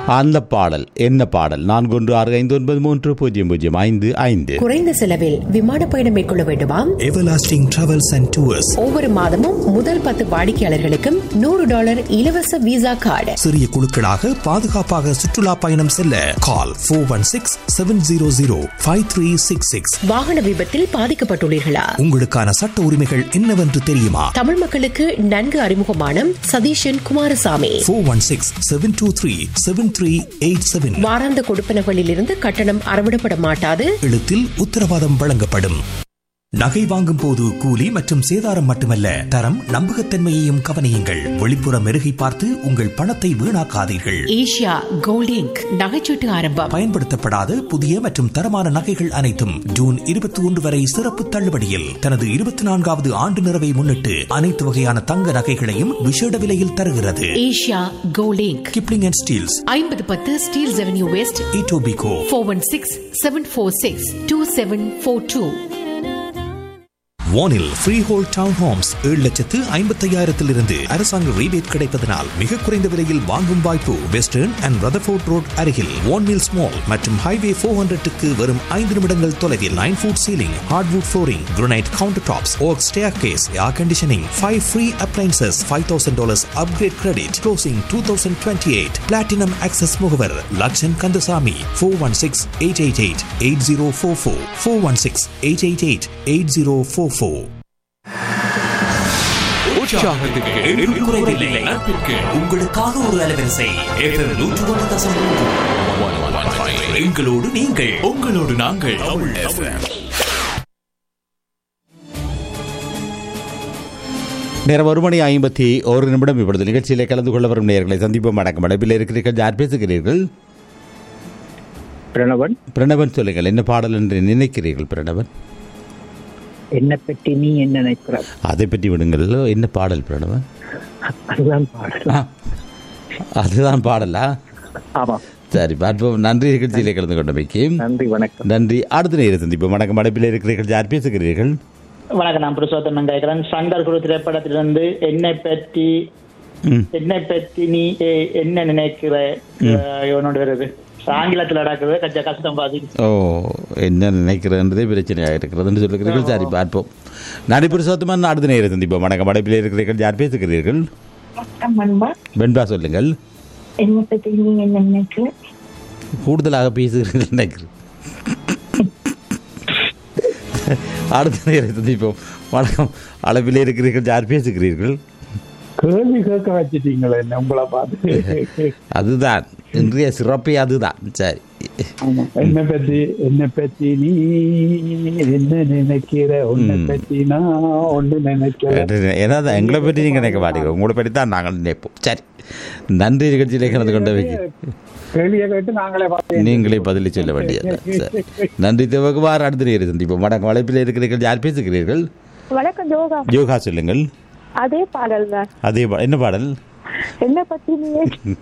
அந்த பாடல் என்ன பாடல் நான்கு ஒன்று ஆறு ஐந்து ஒன்பது மூன்று பூஜ்ஜியம் பூஜ்ஜியம் ஐந்து ஐந்து குறைந்த செலவில் விமான பயணம் மேற்கொள்ள வேண்டுமா Everlasting Travels and Tours ஒவ்வொரு மாதமும் முதல் பத்து வாடிக்கையாளர்களுக்கும் நூறு டாலர் இலவச விசா கார்டு சிறிய குழுக்களாக பாதுகாப்பாக சுற்றுலா பயணம் செல்ல call four one six seven zero zero five three six six வாகன விபத்தில் பாதிக்கப்பட்டுள்ளீர்களா உங்களுக்கான சட்ட உரிமைகள் என்னவென்று தெரியுமா தமிழ் மக்களுக்கு நன்கு அறிமுகமான Satheeshan Kumarasamy four one six seven two three seven three eight seven வாராந்த கொடுப்பனகளில் இருந்து கட்டணம் அறவிடப்பட மாட்டாது எழுத்தில் உத்தரவாதம் வழங்கப்படும் நகை வாங்கும் போது கூலி மற்றும் சேதாரம் மட்டுமல்ல தரம் நம்பகத்தன்மையையும் கவனியுங்கள் வெளிப்புற மெருகை பார்த்து உங்கள் பணத்தை வீணாக்காதீர்கள் ஏஷியா கோல்டிங் நகைச்சீட்டு ஆரம்பம் பயன்படுத்தப்படாத புதிய மற்றும் தரமான நகைகள் அனைத்தும் ஜூன் இருபத்தி ஒன்று வரை சிறப்பு தள்ளுபடியில் தனது இருபத்தி நான்காவது ஆண்டு நிறைவை முன்னிட்டு அனைத்து வகையான தங்க நகைகளையும் விசேட விலையில் தருகிறது ஏஷியா கோல்டிங் கிப்ளிங் அண்ட் ஸ்டீல்ஸ் ஐம்பது பத்து Steeles Avenue West Etobicoke four one six seven four six two seven four two வானில் ஃப்ரீ ஹோல் டவுன் ஹோம்ஸ் ஏழு லட்சத்து ஐம்பத்தையாயிரத்திலிருந்து அரசாங்க ரீபேட் கிடைப்பதனால் மிக குறைந்த விலையில் வாங்கும் வாய்ப்பு வெஸ்டர்ன் அண்ட் ரதர்ஃபோர்ட் ரோட் அருகில் ஒன் மில்ஸ் மால் மற்றும் ஹைவே ஃபோர் ஹண்ட்ரட்டுக்கு வரும் ஐந்து நிமிடங்கள் தொலைவில் nine foot ceiling hardwood flooring granite countertops oak staircase air conditioning five free appliances five thousand dollars upgrade credit closing two thousand twenty eight platinum access முகவர் Lakshan Kandasamy four one six eight eight eight eight zero four four four one six eight eight eight eight zero four four உங்களுக்காக ஒரு அலைவரிசை FM 101.3. எங்களோடு நீங்கள் உங்களோடு நாங்கள் நேரம் ஒரு மணி ஐம்பத்தி ஒரு நிமிடம் இப்பொழுது நிகழ்ச்சியிலே கலந்து கொள்ள வரும் நேர்களை சந்திப்போம் வணக்கம் அடைப்பில் இருக்கிறீர்கள் யார் பேசுகிறீர்கள் பிரணவன் பிரணவன் சொல்லுங்கள் என்ன பாடல் என்று நினைக்கிறீர்கள் பிரணவன் என்னை பற்றி நீ என்ன நினைக்கிற அதை பற்றி விடுங்கள் என்ன பாடல் பிரணவன் அதுதான் பாடல் ஆ, அதுதான் பாடலா ஆமா சரி பார்ப்போம் நன்றி நிகழ்ச்சியிலே கலந்து கொண்டமைக்கு நன்றி வணக்கம் நன்றி அடுத்த நேரம் சந்திப்போம் வணக்கம் அடைப்பில் இருக்கிறீர்கள் யார் பேசுகிறீர்கள் வணக்கம் நான் புருஷோத்தமன் கேட்கிறேன் சங்கர் குரு திரைப்படத்திலிருந்து என்னை பற்றி ம் என்னை பற்றி நீ எ- என்ன நினைக்கிற அஹ், இவனோட வருது ஆங்கிலத்தில் நடக்குது கொஞ்சம் கஷ்டம் பாதி ஓ என்ன நினைக்கிறன்றதே பிரச்சனையாக இருக்கிறதுன்னு சொல்லுகிறீர்கள் சரி பார்ப்போம் நன்றி புருஷோத்தமன் அடுத்த நேரம் சந்திப்போம் வணக்கம் அடைப்பில் இருக்கிறீர்கள் யார் பேசுகிறீர்கள் வெண்பா சொல்லுங்கள் என்னை பத்தி நீங்க என்ன நினைக்கிற கூடுதலாக பேசுகிறீர்கள் நினைக்கிறேன் அடுத்த நேரம் சந்திப்போம் வணக்கம் அளவில் இருக்கிறீர்கள் யார் பேசுகிறீர்கள் கேள்வி கேட்க வச்சிட்டீங்களே என்ன உங்களை பார்த்து அதுதான் இன்றைய சிறப்பே அதுதான் சரி ஆமா. என்னை பத்தி என்னை பத்தி நீ என்ன நினைக்கிற உன்னை ம். பத்தி நான் ஒண்ணு நினைக்கிறேன் ஏன்னா எங்களை பற்றி நீங்கள் நினைக்க மாட்டீங்க உங்களை பற்றி தான் நாங்கள் நினைப்போம் சரி நன்றி நிகழ்ச்சியிலே கலந்து கொண்டவைக்கு கேள்வியை கேட்டு நாங்களே பார்த்தேன் நீங்களே பதிலை சொல்ல வேண்டியது சரி நன்றி தேவகுமார் அடுத்த நேரம் சந்திப்போம் வணக்கம் வளைப்பில் இருக்கிறீர்கள் யார் பேசுகிறீர்கள் வணக்கம் ஜோகா யோகா சொல்லுங்கள் அதே பாடல் தான் அதே பா- என்ன பாடல் என்ன பத்தி நீ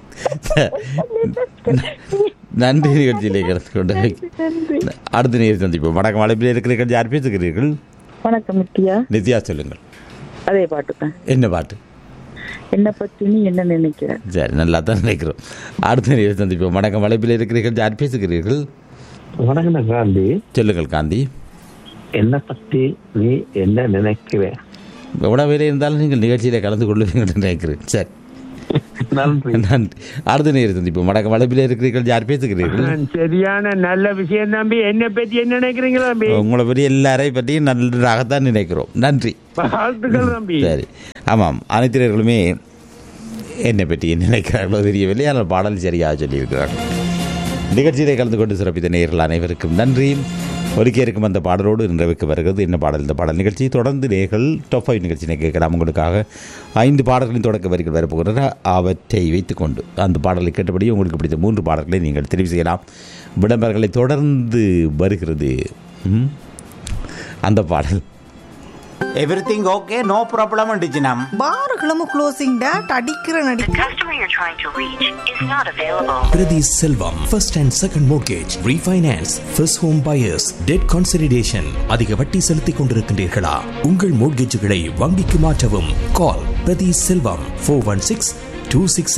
நன்றி நிகழ்ச்சியிலே கலந்து கொண்டவைக்கு நன்றி. அடுத்த நேரம் சந்திப்போம் வணக்கம் வளைப்பில் இருக்கிறீர்கள் யார் பேசுகிறீர்கள் வணக்கம் நித்யா நித்யா சொல்லுங்கள் அதே பாட்டு தான் என்ன பாட்டு என்ன பத்தி நீ என்ன நினைக்கிற சரி நல்லா தான் நினைக்கிறோம் அடுத்த நேரம் சந்திப்போம் வணக்கம் வளைப்பில் இருக்கிறீர்கள் யார் பேசுகிறீர்கள் வணக்கம் காந்தி சொல்லுங்கள் காந்தி என்னை பத்தி நீ என்ன நினைக்கிற எவ்வளோ வேலை இருந்தாலும் நீங்கள் நிகழ்ச்சியில் கலந்து கொள்வீங்கன்னு நினைக்கிறேன் சரி நன்றி நன்றி அடுத்த நேரம் சந்திப்போம் வணக்கம் வளைப்பில் இருக்கிறீர்கள் யார் பேசுகிறீர்கள் சரியான நல்ல விஷயம் தம்பி என்னை பத்தி என்ன நினைக்கிறீங்களா தம்பி உங்களை பற்றி எல்லாரையும் பற்றியும் நன்றாகத்தான் நினைக்கிறோம் நன்றி வாழ்த்துக்கள் தம்பி சரி ஆமாம் அனைத்தினர்களுமே என்னை பற்றி என்ன நினைக்கிறார்களோ தெரியவில்லை ஆனால் பாடல் சரியாக சொல்லியிருக்கிறார்கள் நிகழ்ச்சியிலே கலந்து கொண்டு சிறப்பித்த நேயர்கள் அனைவருக்கும் நன்றி ஒருக்க இருக்கும் அந்த பாடலோடு நிறைவுக்கு வருகிறது என்ன பாடல் இந்த பாடல் நிகழ்ச்சி தொடர்ந்து நேர்கள் டாப் ஃபைவ் நிகழ்ச்சியை கேட்கலாம் உங்களுக்காக ஐந்து பாடல்களின் தொடக்க வரிகள் வரப்போகின்றன அவற்றை வைத்துக்கொண்டு அந்த பாடலை கேட்டபடி உங்களுக்கு பிடித்த மூன்று பாடல்களை நீங்கள் தெரிவு செய்யலாம் விளம்பரங்களை தொடர்ந்து வருகிறது ம்? அந்த பாடல் எவ்ரிதிங் ஓகே நோ ப்ராப்ளம் டிஜினம் பாருகளும் க்ளோசிங் டேட் அடிக்கிற நடி customer you're trying to reach is not available. Prathi Selvam first and second mortgage refinance first home buyers debt consideration அதிக வட்டி செலுத்திக் கொண்டிருக்கின்றீர்களா உங்கள் மோர்கேஜுகளை வங்கிக்கு மாற்றவும் call Prathi Selvam four one six two six eight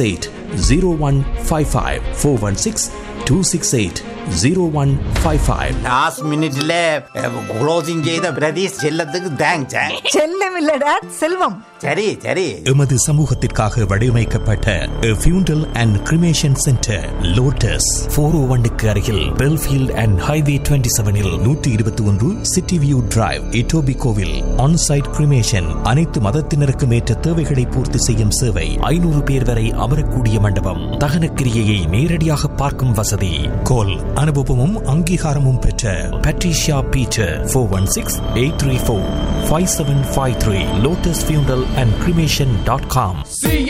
zero one five five four one six two six eight zero one five five last மினிட்ல closing செய்த பிரதீஷ் செல்லத்துக்கு thanks செல்லம் இல்ல டேட் செல்வம் சரி சரி எமது சமூகத்திற்காக வடிவமைக்கப்பட்ட funeral and cremation centre Lotus four O ஒன்னுக்கு அருகில் பெல்ஃபீல்ட் அண்ட் ஹைவே டுவெண்ட்டி செவனில் நூற்றி இருபத்தி ஒன்று சிட்டி வியூ டிரைவ் இட்டோபி கோவில் ஆன்சைட் கிரிமேஷன் அனைத்து மதத்தினருக்கும் ஏற்ற தேவைகளை பூர்த்தி செய்யும் சேவை ஐநூறு பேர் வரை அமரக்கூடிய மண்டபம் தகன கிரியையை நேரடியாக பார்க்கும் வசதி கோல் அனுபவமும் அங்கீகாரமும் பெற்ற Patricia Peter four one six eight three four five seven five three Lotus funeral and cremation dot com